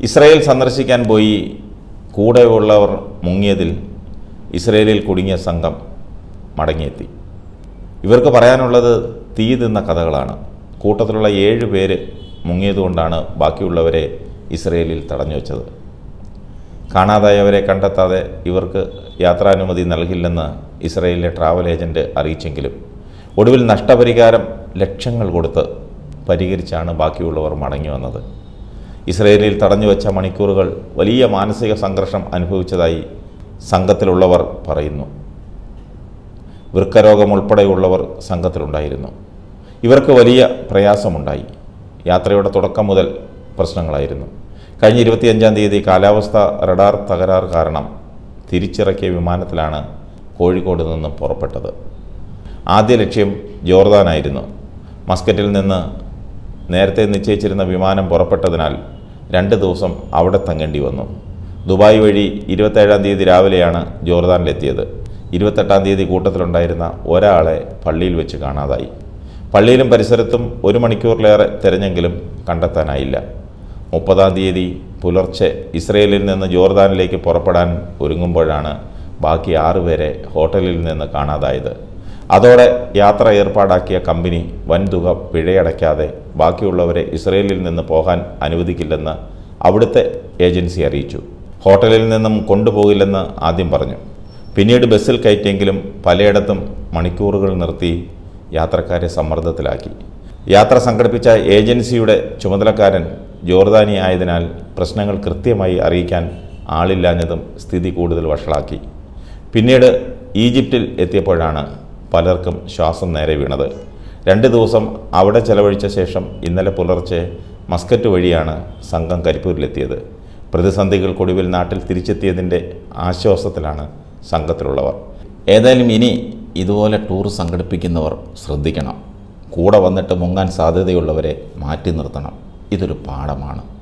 Israel സന്ദർശിക്കാൻ പോയി കൂടെയുള്ളവർ മുങ്ങിയതിൽ ഇസ്രയേലിൽ കുടുങ്ങിയ സംഘം മടങ്ങിയെത്തി ഇവർക്ക് പറയാനുള്ളത് തീ തിന്ന കഥകളാണ് കൂട്ടത്തിലുള്ള ഏഴ് പേര് മുങ്ങിയതുകൊണ്ടാണ് ബാക്കിയുള്ളവരെ ഇസ്രയേലിൽ തടഞ്ഞു വെച്ചത് കാണാതായവരെ കണ്ടെത്താതെ ഇവർക്ക് യാത്രാനുമതി നൽകില്ലെന്ന് ഇസ്രയേലിലെ ട്രാവൽ ഏജൻറ്റ് അറിയിച്ചെങ്കിലും ഒടുവിൽ നഷ്ടപരിഹാരം ലക്ഷങ്ങൾ കൊടുത്ത് പരിഹരിച്ചാണ് ബാക്കിയുള്ളവർ മടങ്ങി വന്നത് ഇസ്രയേലിൽ തടഞ്ഞു വെച്ച മണിക്കൂറുകൾ വലിയ മാനസിക സംഘർഷം അനുഭവിച്ചതായി സംഘത്തിലുള്ളവർ പറയുന്നു വൃക്കരോഗം ഉൾപ്പെടെയുള്ളവർ സംഘത്തിലുണ്ടായിരുന്നു ഇവർക്ക് വലിയ പ്രയാസമുണ്ടായി യാത്രയുടെ തുടക്കം മുതൽ പ്രശ്നങ്ങളായിരുന്നു കഴിഞ്ഞ ഇരുപത്തിയഞ്ചാം തീയതി കാലാവസ്ഥ റഡാർ തകരാർ കാരണം തിരിച്ചിറക്കിയ വിമാനത്തിലാണ് കോഴിക്കോട് നിന്ന് പുറപ്പെട്ടത് ആദ്യ ലക്ഷ്യം ജോർദാനായിരുന്നു മസ്കറ്റിൽ നിന്ന് നേരത്തെ നിശ്ചയിച്ചിരുന്ന വിമാനം പുറപ്പെട്ടതിനാൽ രണ്ട് ദിവസം അവിടെ തങ്ങേണ്ടി വന്നു ദുബായ് വഴി ഇരുപത്തേഴാം തീയതി രാവിലെയാണ് ജോർദാനിലെത്തിയത് ഇരുപത്തെട്ടാം തീയതി കൂട്ടത്തിലുണ്ടായിരുന്ന ഒരാളെ പള്ളിയിൽ വെച്ച് കാണാതായി പള്ളിയിലും പരിസരത്തും ഒരു മണിക്കൂറിലേറെ തിരഞ്ഞെങ്കിലും കണ്ടെത്താനായില്ല മുപ്പതാം തീയതി പുലർച്ചെ ഇസ്രയേലിൽ നിന്ന് ജോർദാനിലേക്ക് പുറപ്പെടാൻ ഒരുങ്ങുമ്പോഴാണ് ബാക്കി ആറുപേരെ ഹോട്ടലിൽ നിന്ന് കാണാതായത് അതോടെ യാത്ര ഏർപ്പാടാക്കിയ കമ്പനി വൻതുക പിഴയടയ്ക്കാതെ ബാക്കിയുള്ളവരെ ഇസ്രയേലിൽ നിന്ന് പോകാൻ അനുവദിക്കില്ലെന്ന് അവിടുത്തെ ഏജൻസി അറിയിച്ചു ഹോട്ടലിൽ നിന്നും കൊണ്ടുപോകില്ലെന്ന് ആദ്യം പറഞ്ഞു പിന്നീട് ബസ്സിൽ കയറ്റിയെങ്കിലും പലയിടത്തും മണിക്കൂറുകൾ നിർത്തി യാത്രക്കാരെ സമ്മർദ്ദത്തിലാക്കി യാത്ര സംഘടിപ്പിച്ച ഏജൻസിയുടെ ചുമതലക്കാരൻ ജോർദാനി ആയതിനാൽ പ്രശ്നങ്ങൾ കൃത്യമായി അറിയിക്കാൻ ആളില്ലാഞ്ഞതും സ്ഥിതി കൂടുതൽ വഷളാക്കി പിന്നീട് ഈജിപ്തിൽ എത്തിയപ്പോഴാണ് പലർക്കും ശ്വാസം നേരെ വീണത് രണ്ട് ദിവസം അവിടെ ചെലവഴിച്ച ശേഷം ഇന്നലെ പുലർച്ചെ മസ്കറ്റ് വഴിയാണ് സംഘം കരിപ്പൂരിലെത്തിയത് പ്രതിസന്ധികൾക്കൊടുവിൽ നാട്ടിൽ തിരിച്ചെത്തിയതിൻ്റെ ആശ്വാസത്തിലാണ് സംഘത്തിലുള്ളവർ ഏതായാലും ഇനി ഇതുപോലെ ടൂർ സംഘടിപ്പിക്കുന്നവർ ശ്രദ്ധിക്കണം കൂടെ വന്നിട്ട് മുങ്ങാൻ സാധ്യതയുള്ളവരെ മാറ്റി നിർത്തണം ഇതൊരു പാഠമാണ്